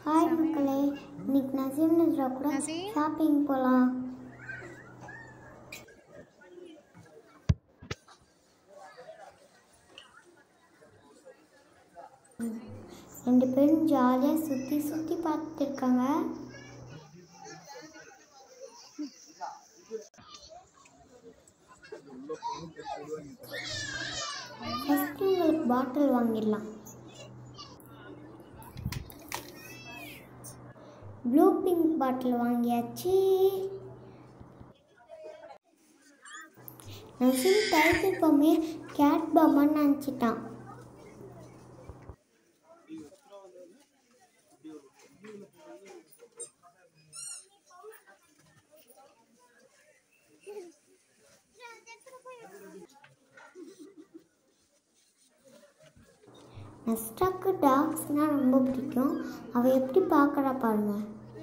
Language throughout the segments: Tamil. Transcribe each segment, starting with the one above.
ஹாய் மக்களே இன்னைக்கு நசீம் நஸ்ரா கூட நசீம்? ஷாப்பிங் போகலாம் ரெண்டு பேரும் ஜாலியாக சுற்றி சுற்றி பார்த்துருக்காங்க ஃபஸ்ட்டு உங்களுக்கு பாட்டில் வாங்கிடலாம் ப்ளூ பிங்க் பாட்டில் வாங்கியாச்சு நசிம் டைகர் பொம்மையை கேட் பாபான்னு நினச்சிட்டான் நஸ்டாக்கு டாக்ஸ்னால் ரொம்ப பிடிக்கும் அவள் எப்படி பார்க்குறா பாருங்க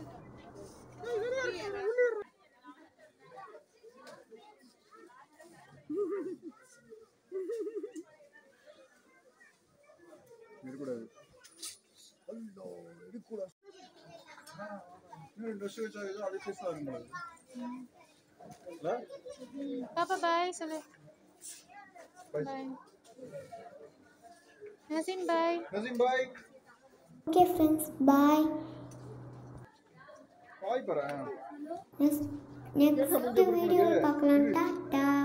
இருக்கக்கூடாது அல்லோ இருக்கக்கூடாது இன்னும் ரெண்டு வருஷம் வச்சா ஏதோ அதே பேச வரும்போது இல்லை பாப்பா பாய் சொல்லு Bye. Bye Naseem bye Naseem bye okay friends bye bye பரேன் நெக்ஸ்ட் நெக்ஸ்ட் வீடியோவில் பார்க்கலாம் டாட்டா